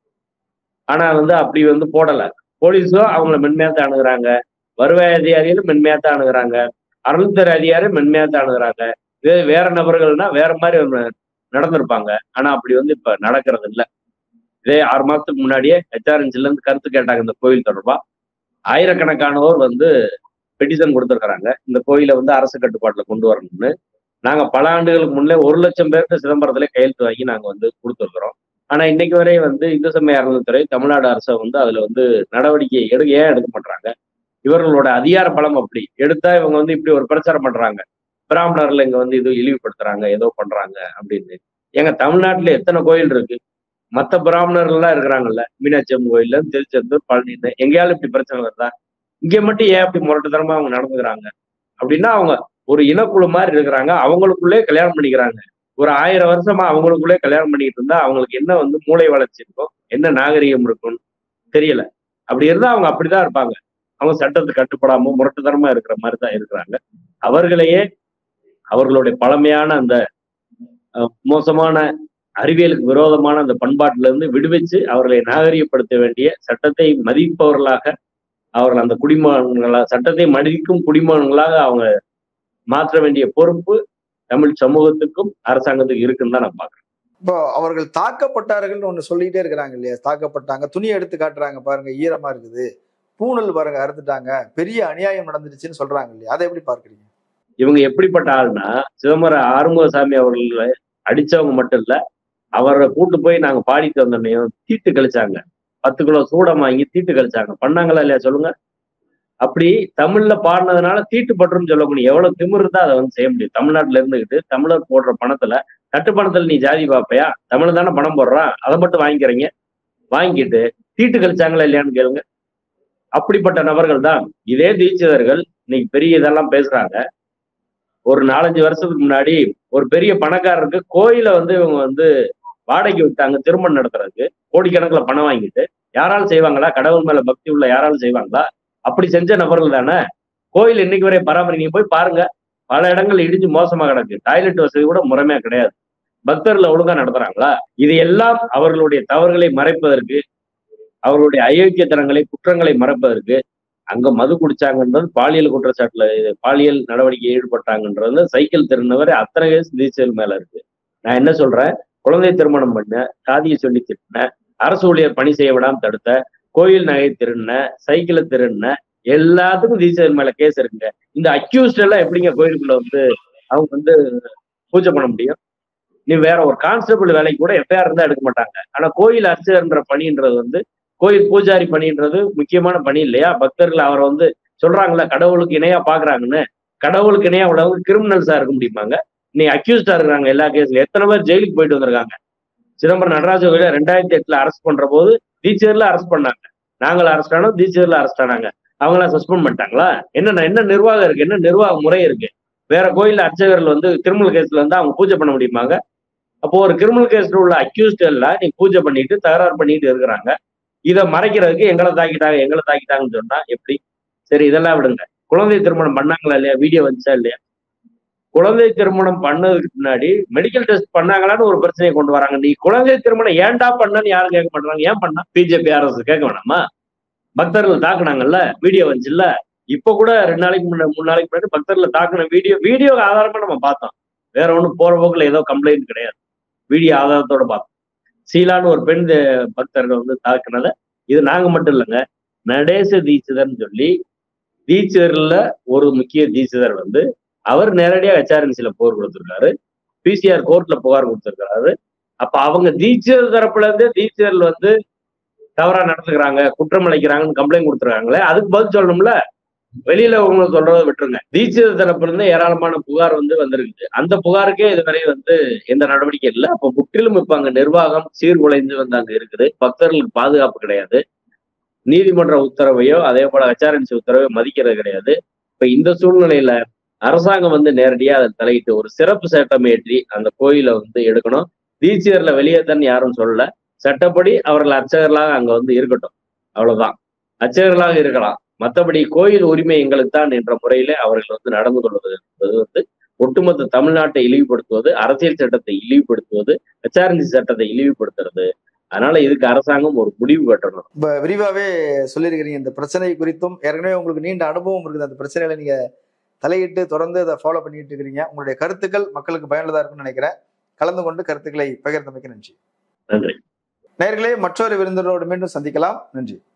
ஆனா வந்து அப்படி வந்து போடல போலீஸும் அவங்கள மென்மையாத்த அணுகுறாங்க வருவாய் அதிகாரிகளும் மென்மையாத்த அணுகுறாங்க அருள்துறை அதிகாரி மென்மையாத்த அணுகுறாங்க இதே வேற நபர்கள்னா வேற மாதிரி ஒண்ணு நடந்திருப்பாங்க ஆனா அப்படி வந்து இப்ப நடக்கிறது இல்ல இதே ஆறு மாசத்துக்கு முன்னாடியே ஹெச்ஆர்என்சில இருந்து கருத்து கேட்டாங்க இந்த கோயில் தொடர்பா ஆயிரக்கணக்கானோர் வந்து பெட்டிஷன் கொடுத்துருக்காங்க இந்த கோயிலை வந்து அரசு கட்டுப்பாட்டுல கொண்டு வரணும்னு நாங்க பல ஆண்டுகளுக்கு முன்னே ஒரு லட்சம் பேருக்கு சிதம்பரத்துல கையெழுத்து வாங்கி நாங்க வந்து கொடுத்துருக்குறோம் ஆனா இன்னைக்கு வரை வந்து இந்து சமய அறநிலைத்துறை தமிழ்நாடு அரசை வந்து அதுல வந்து நடவடிக்கை எடுக்க ஏன் எடுக்க மாட்டாங்க இவர்களோட அதிகார பலம் அப்படி எடுத்தா இவங்க வந்து இப்படி ஒரு பிரச்சாரம் பண்றாங்க பிராமணர்ல இங்க வந்து இது இழிவுபடுத்துறாங்க ஏதோ பண்றாங்க அப்படின்னு எங்க தமிழ்நாட்டுல எத்தனை கோயில் இருக்கு மத்த பிராமணர்கள் எல்லாம் இருக்கிறாங்கல்ல மீனாட்சி அம்மன் கோயில்ல திருச்செந்தூர் பழனின்னு எங்கேயாலும் இப்படி பிரச்சனை வருதா இங்க மட்டும் ஏன் அப்படி முரட்டுத்தனமா அவங்க நடந்துக்கிறாங்க அப்படின்னா அவங்க ஒரு இனக்குழு மாதிரி இருக்கிறாங்க அவங்களுக்குள்ளே கல்யாணம் பண்ணிக்கிறாங்க ஒரு ஆயிரம் வருஷமா அவங்களுக்குள்ளே கல்யாணம் பண்ணிட்டு இருந்தா அவங்களுக்கு என்ன வந்து மூளை வளர்ச்சி இருக்கும் என்ன நாகரிகம் இருக்கும்னு தெரியல அப்படி இருந்தா அவங்க அப்படிதான் இருப்பாங்க அவங்க சட்டத்துக்கு கட்டுப்படாம முரட்டுத்தனமா இருக்கிற மாதிரி தான் இருக்கிறாங்க அவர்களையே அவர்களுடைய பழமையான அந்த அஹ், மோசமான அறிவியலுக்கு விரோதமான அந்த பண்பாட்டில இருந்து விடுவிச்சு அவர்களை நாகரிகப்படுத்த வேண்டிய சட்டத்தை மதிப்பவர்களாக அவர்கள் அந்த குடிமகன்களா சட்டத்தை மதிக்கும் குடிமகன்களாக அவங்க மாற்ற வேண்டிய பொறுப்பு தமிழ் சமூகத்துக்கும் அரசாங்கத்துக்கும் இருக்குன்னு தான் நான் பாக்குறேன் இப்போ அவர்கள் தாக்கப்பட்டார்கள்னு ஒண்ணு சொல்லிட்டே இருக்கிறாங்க இல்லையா தாக்கப்பட்டாங்க துணியை எடுத்து காட்டுறாங்க பாருங்க ஈரமா இருக்குது பூணல் பாருங்க அறுத்துட்டாங்க பெரிய அநியாயம் நடந்துருச்சுன்னு சொல்றாங்க இல்லையா அதை எப்படி பார்க்கறீங்க இவங்க எப்படிப்பட்ட ஆள்னா சிதம்பரம் ஆறுமுகசாமி அவர்களை அடிச்சவங்க மட்டும் இல்ல அவரை கூட்டு போய் நாங்க பாடிட்டு வந்தோன்னையும் தீட்டு கழிச்சாங்க பத்து கிலோ சூடம் வாங்கி தீட்டு கழிச்சாங்க பண்ணாங்களா இல்லையா சொல்லுங்க அப்படி தமிழ்ல பாடினதுனால தீட்டு பற்றுன்னு சொல்லக்கூடிய எவ்வளவு திமிரு இருந்தா அதை வந்து செய்ய முடியும் தமிழ்நாட்டுல இருந்துகிட்டு தமிழர் போடுற பணத்துல தட்டு பணத்துல நீ ஜாதி பாப்பையா தமிழ் தானே பணம் போடுறான் அதை மட்டும் வாங்கிக்கிறீங்க வாங்கிட்டு தீட்டு கழிச்சாங்களா இல்லையான்னு கேளுங்க அப்படிப்பட்ட நபர்கள் தான் இதே தீட்சிதர்கள் இன்னைக்கு பெரிய இதெல்லாம் பேசுறாங்க ஒரு நாலஞ்சு வருஷத்துக்கு முன்னாடி ஒரு பெரிய பணக்காரருக்கு கோயில வந்து இவங்க வந்து வாடகைக்கு விட்டாங்க திருமணம் நடத்துறதுக்கு கோடிக்கணக்கில் பணம் வாங்கிட்டு யாராலும் செய்வாங்களா கடவுள் மேல பக்தி உள்ள யாராலும் செய்வாங்களா அப்படி செஞ்ச நபர்கள் தானே கோயில் இன்னைக்கு வரை பராமரி நீங்க போய் பாருங்க பல இடங்கள் இடிஞ்சு மோசமா கிடக்கு டாய்லெட் வசதி கூட முறைமையா கிடையாது பக்தர்களை ஒழுங்கா நடத்துறாங்களா இது எல்லாம் அவர்களுடைய தவறுகளை மறைப்பதற்கு அவர்களுடைய அயோக்கியத்தனங்களை குற்றங்களை மறைப்பதற்கு அங்க மது குடிச்சாங்கன்றது பாலியல் குற்றச்சாட்டுல இது பாலியல் நடவடிக்கை ஈடுபட்டாங்கன்றது சைக்கிள் திருநவர் அத்தனை கேஸ் தீச்சல் மேல இருக்கு நான் என்ன சொல்றேன் குழந்தை திருமணம் பண்ண சாதியை சொல்லி திட்டின அரசு ஊழியர் பணி செய்ய விடாம தடுத்த கோயில் நகை திருடின சைக்கிளை திருடின எல்லாத்துக்கும் தீட்சிதர் மேல கேஸ் இருக்குங்க இந்த அக்யூஸ்ட் எல்லாம் எப்படிங்க கோயிலுக்குள்ள வந்து அவங்க வந்து பூஜை பண்ண முடியும் நீ வேற ஒரு கான்ஸ்டபிள் வேலைக்கு கூட எஃப்ஐஆர் இருந்தா எடுக்க மாட்டாங்க ஆனா கோயில் அர்ச்சகர்ன்ற பணின்றது வந்து கோயில் பூஜாரி பணின்றது முக்கியமான பணி இல்லையா பக்தர்கள் அவரை வந்து சொல்றாங்கல்ல கடவுளுக்கு இணையா பாக்குறாங்கன்னு கடவுளுக்கு இணையா உள்ளவங்க கிரிமினல்ஸா இருக்க முடியுமாங்க நீ அக்யூஸ்டா இருக்கிறாங்க எல்லா கேஸ்ல எத்தனை பேர் ஜெயிலுக்கு போயிட்டு வந்திருக்காங்க சிதம்பரம் நடராஜ கோயில ரெண்டாயிரத்தி எட்டுல அரெஸ்ட் பண்ற போது டீச்சர்ல அரெஸ்ட் பண்ணாங்க நாங்கள் அரெஸ்ட் ஆனோம் டீச்சர்ல அரெஸ்ட் ஆனாங்க அவங்களாம் சஸ்பெண்ட் பண்ணிட்டாங்களா என்ன என்ன நிர்வாகம் இருக்கு என்ன நிர்வாக முறை இருக்கு வேற கோயில்ல அர்ச்சகர்கள் வந்து கிரிமினல் கேஸ்ல வந்து அவங்க பூஜை பண்ண முடியுமாங்க அப்போ ஒரு கிரிமினல் கேஸ்ல உள்ள அக்யூஸ்ட் எல்லாம் நீ பூஜை பண்ணிட்டு தகராறு பண்ணிட்டு இருக்கிறாங்க இதை மறைக்கிறதுக்கு எங்களை தாக்கிட்டாங்க எங்களை தாக்கிட்டாங்கன்னு சொன்னா எப்படி சரி இதெல்லாம் விடுங்க குழந்தை திருமணம் பண்ணாங்களா இல்லையா வீடியோ வந்துச்சா இல்லையா குழந்தை திருமணம் பண்ணதுக்கு முன்னாடி மெடிக்கல் டெஸ்ட் பண்ணாங்களான்னு ஒரு பிரச்சனையை கொண்டு வராங்க நீ குழந்தை திருமணம் ஏன்டா பண்ணன்னு யாரும் கேட்க மாட்டாங்க ஏன் பண்ணா பிஜேபி அரசு கேட்க வேணாமா பக்தர்கள் தாக்குனாங்கல்ல வீடியோ வந்துச்சுல்ல இப்ப கூட ரெண்டு நாளைக்கு முன்ன மூணு நாளைக்கு முன்னாடி பக்தர்கள் தாக்குன வீடியோ வீடியோ ஆதாரமா நம்ம பார்த்தோம் வேற ஒண்ணும் போற போக்குல ஏதோ கம்ப்ளைண்ட் கிடையாது வீடியோ ஆதாரத்தோட பார்த்தோம் சீலான்னு ஒரு பெண் த- பக்தர்கள் வந்து தாக்குனத இது நாங்க மட்டும் இல்லைங்க நடேச தீட்சிதர்னு சொல்லி தீட்சிதர்ல ஒரு முக்கிய தீட்சிதர் வந்து அவர் நேரடியாக ஹெச்ஆர்என்சில போர் கொடுத்திருக்காரு பிசிஆர் கோர்ட்ல புகார் கொடுத்திருக்காரு அப்ப அவங்க தீட்சிதர் தரப்புல இருந்தே தீட்சிதர்கள் வந்து தவறா நடந்துக்கிறாங்க குற்றம் அளிக்கிறாங்கன்னு கம்ப்ளைண்ட் கொடுத்துருக்காங்களே அதுக்கு பதில் சொல்லணும்ல வெளியில உங்களை சொல்றதை விட்டுருங்க தீட்சிதர் தரப்புல இருந்து ஏராளமான புகார் வந்து வந்திருக்குது அந்த புகாருக்கே இதுவரை வந்து எந்த நடவடிக்கை இல்லை அப்ப முற்றிலும் இப்ப அங்க நிர்வாகம் சீர்குலைந்து வந்து அங்க இருக்குது பக்தர்களுக்கு பாதுகாப்பு கிடையாது நீதிமன்ற உத்தரவையோ அதே போல ஹெச்ஆர்என்சி உத்தரவையோ மதிக்கிறது கிடையாது இப்ப இந்த சூழ்நிலையில அரசாங்கம் வந்து நேரடியா அதை தலையிட்டு ஒரு சிறப்பு சட்டம் ஏற்றி அந்த கோயிலை வந்து எடுக்கணும் தீட்சிதர்ல வெளியேத்தன்னு யாரும் சொல்லல சட்டப்படி அவர்கள் அர்ச்சகர்களாக அங்க வந்து இருக்கட்டும் அவ்வளவுதான் அர்ச்சகர்களாக இருக்கலாம் மற்றபடி கோயில் உரிமை எங்களுக்கு தான் என்ற முறையில அவர்கள் வந்து நடந்து கொள்வது என்பது வந்து ஒட்டுமொத்த தமிழ்நாட்டை இழிவுபடுத்துவது அரசியல் சட்டத்தை இழிவுபடுத்துவது ஹெச்ஆர்என்சி சட்டத்தை இழிவுபடுத்துறது அதனால இதுக்கு அரசாங்கம் ஒரு முடிவு கட்டணும் இப்ப விரிவாவே சொல்லியிருக்கிறீங்க இந்த பிரச்சனை குறித்தும் ஏற்கனவே உங்களுக்கு நீண்ட அனுபவம் இருக்குது அந்த பிரச்சனையில நீங்க தலையிட்டு தொடர்ந்து அதை ஃபாலோ பண்ணிட்டு இருக்கிறீங்க உங்களுடைய கருத்துக்கள் மக்களுக்கு பயனுள்ளதா இருக்கும்னு நினைக்கிறேன் கலந்து கொண்டு கருத்துக்களை பகிர்ந்தமைக்கு நன்றி நன்றி நேயர்களே மற்றொரு விருந்தினரோடு மீண்டும் சந்திக்கலாம் நன்றி